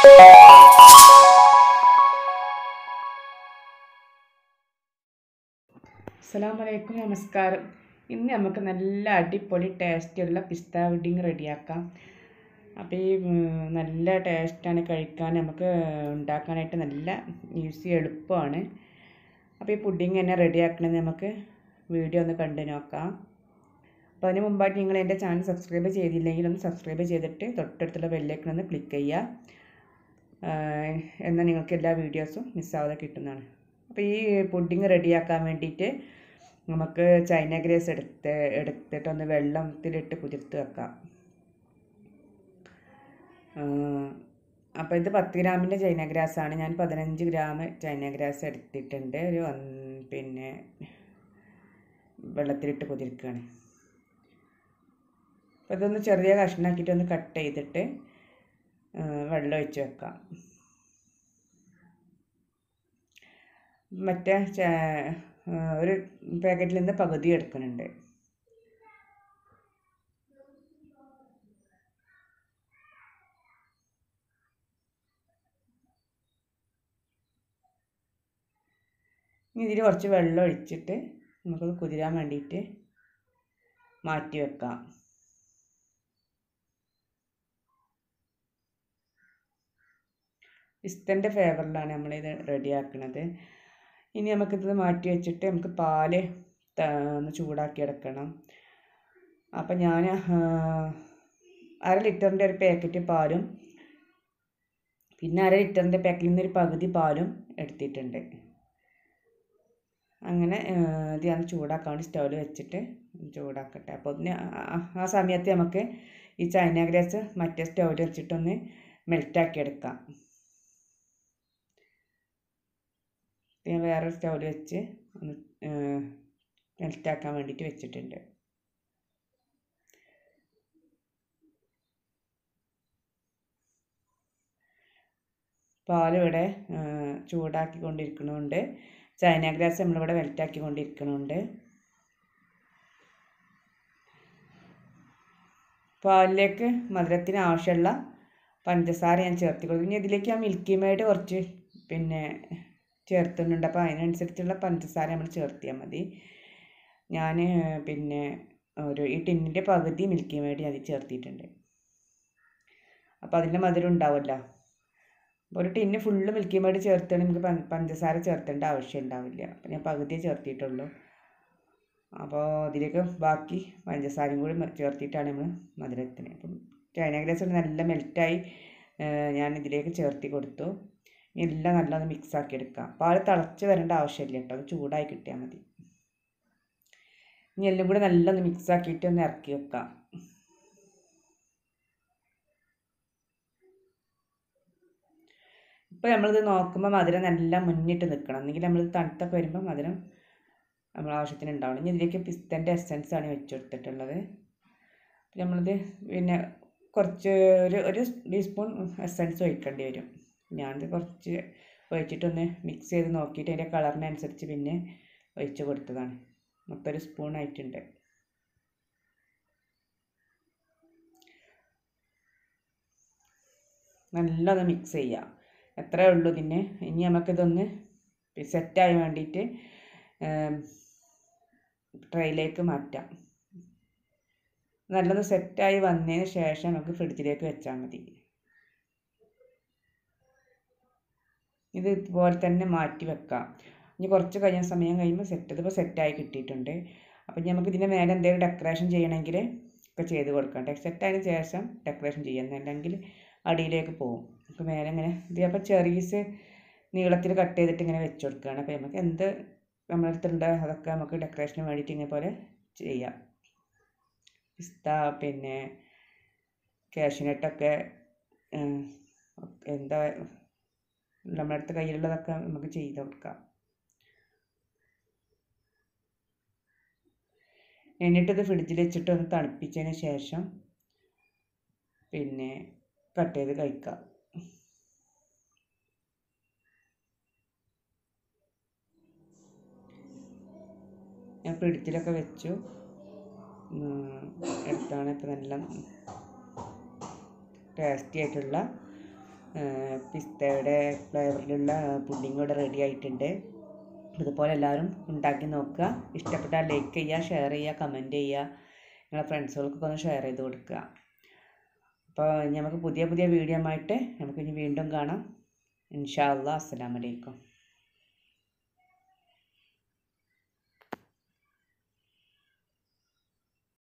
അസ്സലാമലൈക്കും നമസ്കാരം ഇന്ന് നമുക്ക് നല്ല അടിപൊളി ടേസ്റ്റുള്ള പിസ്ത പുഡിങ് റെഡിയാക്കാം അപ്പോൾ ഈ ഉം, നല്ല ടേസ്റ്റാണ് കഴിക്കാൻ നമുക്ക് ഉണ്ടാക്കാനായിട്ട് നല്ല ഈസി എളുപ്പമാണ് അപ്പോൾ ഈ പുഡിങ് എന്നെ റെഡിയാക്കണമെന്ന് നമുക്ക് വീഡിയോ ഒന്ന് കണ്ടു നോക്കാം അപ്പോൾ അതിന് മുമ്പായിട്ട് നിങ്ങൾ എൻ്റെ ചാനൽ സബ്സ്ക്രൈബ് ചെയ്തില്ലെങ്കിൽ ഒന്ന് സബ്സ്ക്രൈബ് ചെയ്തിട്ട് തൊട്ടടുത്തുള്ള ബെല്ലേക്കൺ ഒന്ന് ക്ലിക്ക് ചെയ്യുക ആഹ് എന്നാൽ നിങ്ങൾക്ക് എല്ലാ വീഡിയോസും മിസ്സാവാതെ കിട്ടുന്നതാണ് അപ്പോൾ ഈ പുഡിങ് റെഡിയാക്കാൻ വേണ്ടിയിട്ട് നമുക്ക് ചൈന ഗ്രേസ് എടുത്ത് എടുത്തിട്ടൊന്ന് വെള്ളത്തിലിട്ട് കുതിർത്ത് വെക്കാം അപ്പോൾ ഇത് പത്ത് ഗ്രാമിൻ്റെ ചൈന ഗ്രാസ് ആണ് ഞാൻ പതിനഞ്ച് ഗ്രാം ചൈന ഗ്രാസ് എടുത്തിട്ടുണ്ട് ഒരു ഒന്ന് പിന്നെ വെള്ളത്തിലിട്ട് കുതിർക്കുകയാണ് അപ്പോൾ ഇതൊന്ന് ചെറിയ കഷ്ണാക്കിയിട്ട് ഒന്ന് കട്ട് ചെയ്തിട്ട് ആ, വെള്ളം ഒഴിച്ച് വെക്കാം മറ്റേ ചേ- ആ, ഒരു പാക്കറ്റിൽ നിന്ന് പകുതി എടുക്കുന്നുണ്ട് ഇനി ഇതിൽ കുറച്ച് വെള്ളം ഒഴിച്ചിട്ട് നമുക്കത് കുതിരാൻ വേണ്ടിയിട്ട് മാറ്റി വെക്കാം പിസ്തൻ്റെ ഫ്ലേവറിലാണ് നമ്മളിത് റെഡിയാക്കുന്നത് ഇനി നമുക്കിത് മാറ്റി വെച്ചിട്ട് നമുക്ക് പാല് ത- ഒന്ന് ചൂടാക്കി എടുക്കണം അപ്പം ഞാൻ അര ലിറ്ററിൻ്റെ ഒരു പാക്കറ്റ് പാലും പിന്നെ അര ലിറ്ററിൻ്റെ പാക്കിൽ നിന്നൊരു പകുതി പാലും എടുത്തിട്ടുണ്ട് അങ്ങനെ ആ, ഇത് ഞാൻ ചൂടാക്കാൻ വേണ്ടി സ്റ്റൗവിൽ വെച്ചിട്ട് ചൂടാക്കട്ടെ അപ്പോൾ അതിന് ആ- ആ- ആ സമയത്ത് നമുക്ക് ഈ ചൈന ഗ്രാസ് മറ്റേ സ്റ്റൗവിൽ വെച്ചിട്ടൊന്ന് മെൽറ്റാക്കി എടുക്കാം ഞാൻ വേറെ സ്റ്റൗവിൽ വെച്ച് ഒന്ന് മെൽറ്റാക്കാൻ വേണ്ടിയിട്ട് വെച്ചിട്ടുണ്ട് പാലിവിടെ ചൂടാക്കി കൊണ്ടിരിക്കണുണ്ട് ചൈന ഗ്രാസ് നമ്മളിവിടെ മെൽറ്റാക്കി കൊണ്ടിരിക്കണുണ്ട് പാലിലേക്ക് മധുരത്തിന് ആവശ്യമുള്ള പഞ്ചസാര ഞാൻ ചേർത്ത് കൊടുക്കും ഇനി ഇതിലേക്ക് ഞാൻ മിൽക്കി മെയ്ഡ് കുറച്ച് പിന്നെ ചേർത്തുന്നുണ്ട് അപ്പോൾ അതിനനുസരിച്ചുള്ള പഞ്ചസാര നമ്മൾ ചേർത്തിയാൽ മതി ഞാൻ പിന്നെ ഒരു ഈ ടിന്നിൻ്റെ പകുതി മിൽക്കി മെയ്ഡ് അതിൽ ചേർത്തിട്ടുണ്ട് അപ്പോൾ അതിൻ്റെ മധുരം ഉണ്ടാവുമല്ലോ അപ്പോൾ ഒരു ടിന്ന് ഫുള്ള് മിൽക്കി മെയ്ഡ് ചേർത്താണെങ്കിൽ നമുക്ക് പഞ്ച- പഞ്ചസാര ചേർത്തേണ്ട ആവശ്യം ഉണ്ടാവില്ല അപ്പോൾ ഞാൻ പകുതിയേ ചേർത്തിട്ടുള്ളൂ അപ്പോൾ ഇതിലേക്ക് ബാക്കി പഞ്ചസാരയും കൂടി മ- ചേർത്തിട്ടാണ് നമ്മൾ മധുരത്തിന് അപ്പം ചൈന ഗ്രാസ് ഇവിടെ നല്ല മെൽറ്റായി ഞാൻ ഇതിലേക്ക് ചേർത്തി കൊടുത്തു ഇനി എല്ലാം നല്ലൊന്ന് മിക്സ് ആക്കി എടുക്കാം പാല് തിളച്ച് വരേണ്ട ആവശ്യമില്ല കേട്ടോ അത് ചൂടായി കിട്ടിയാൽ മതി ഇനി എല്ലാം കൂടി നല്ലൊന്ന് മിക്സ് ആക്കിയിട്ട് ഒന്ന് ഇറക്കി വെക്കാം ഇപ്പോൾ നമ്മളിത് നോക്കുമ്പോൾ മധുരം നല്ല മുന്നിട്ട് നിൽക്കണം എന്നെങ്കിൽ നമ്മൾ തണുത്തൊക്കെ വരുമ്പോൾ മധുരം നമ്മൾ ആവശ്യത്തിന് ഉണ്ടാവണം ഇനി ഇതിലേക്ക് പിസ്തൻ്റെ എസെൻസ് ആണ് വെച്ച് കൊടുത്തിട്ടുള്ളത് അപ്പോൾ നമ്മളിത് പിന്നെ കുറച്ച് ഒരു ഒരു ടീസ്പൂൺ എസെൻസ് ഒഴിക്കേണ്ടി വരും ഞാനിത് കുറച്ച് ഒഴിച്ചിട്ടൊന്ന് മിക്സ് ചെയ്ത് നോക്കിയിട്ട് അതിൻ്റെ കളറിനനുസരിച്ച് പിന്നെ ഒഴിച്ച് കൊടുത്തതാണ് മൊത്തം ഒരു സ്പൂൺ ആയിട്ടുണ്ട് നല്ലൊന്ന് മിക്സ് ചെയ്യുക എത്രയേ ഉള്ളൂ ഇതിന് ഇനി നമുക്കിതൊന്ന് സെറ്റായി വേണ്ടിയിട്ട് ട്രൈയിലേക്ക് മാറ്റാം നല്ലൊന്ന് സെറ്റായി വന്നതിന് ശേഷം നമുക്ക് ഫ്രിഡ്ജിലേക്ക് വെച്ചാൽ മതി ഇത് ഇതുപോലെ തന്നെ മാറ്റി വെക്കാം ഇനി കുറച്ച് കഴിഞ്ഞ സമയം കഴിയുമ്പോൾ സെറ്റ് ഇതിപ്പോൾ സെറ്റായി കിട്ടിയിട്ടുണ്ട് അപ്പം ഇനി നമുക്ക് ഇതിൻ്റെ മേലെ എന്തെങ്കിലും ഡെക്കറേഷൻ ചെയ്യണമെങ്കിൽ ഒക്കെ ചെയ്ത് കൊടുക്കാം സെറ്റായതിന് ശേഷം ഡെക്കറേഷൻ ചെയ്യാം അല്ലെങ്കിൽ അടിയിലേക്ക് പോകും നമുക്ക് മേലെ ഇങ്ങനെ ഇത് അപ്പോൾ ചെറീസ് നീളത്തിൽ കട്ട് ചെയ്തിട്ട് ഇങ്ങനെ വെച്ച് കൊടുക്കുകയാണ് അപ്പോൾ നമുക്ക് എന്ത് നമ്മുടെ അടുത്തുണ്ട് അതൊക്കെ നമുക്ക് ഡെക്കറേഷന് വേണ്ടിയിട്ട് ഇങ്ങനെ പോലെ ചെയ്യാം പിസ്ത പിന്നെ കാഷ്യൂനട്ടൊക്കെ എന്താ നമ്മുടെ അടുത്ത് കയ്യിലുള്ളതൊക്കെ നമുക്ക് ചെയ്ത് കൊടുക്കാം എന്നിട്ടിത് ഫ്രിഡ്ജിൽ വെച്ചിട്ട് ഒന്ന് തണുപ്പിച്ചതിന് ശേഷം പിന്നെ കട്ട് ചെയ്ത് കഴിക്കാം ഞാൻ ഫ്രിഡ്ജിലൊക്കെ വെച്ചു ഉം, എടുത്താണ് ഇപ്പോൾ നല്ല ടേസ്റ്റി ആയിട്ടുള്ള പിസ്തയുടെ ഫ്ലേവറിലുള്ള പുഡിംഗ് ഇവിടെ റെഡി ആയിട്ടുണ്ട് ഇതുപോലെ എല്ലാവരും ഉണ്ടാക്കി നോക്കുക ഇഷ്ടപ്പെട്ടാൽ ലൈക്ക് ചെയ്യുക ഷെയർ ചെയ്യുക കമൻറ്റ് ചെയ്യുക നിങ്ങളുടെ ഫ്രണ്ട്സുകൾക്കൊക്കെ ഒന്ന് ഷെയർ ചെയ്ത് കൊടുക്കുക അപ്പോൾ ഇനി നമുക്ക് പുതിയ പുതിയ വീഡിയോ ആയിട്ട് നമുക്ക് ഇനി വീണ്ടും കാണാം ഇൻഷാ അല്ലാ അസ്സലാമലൈക്കും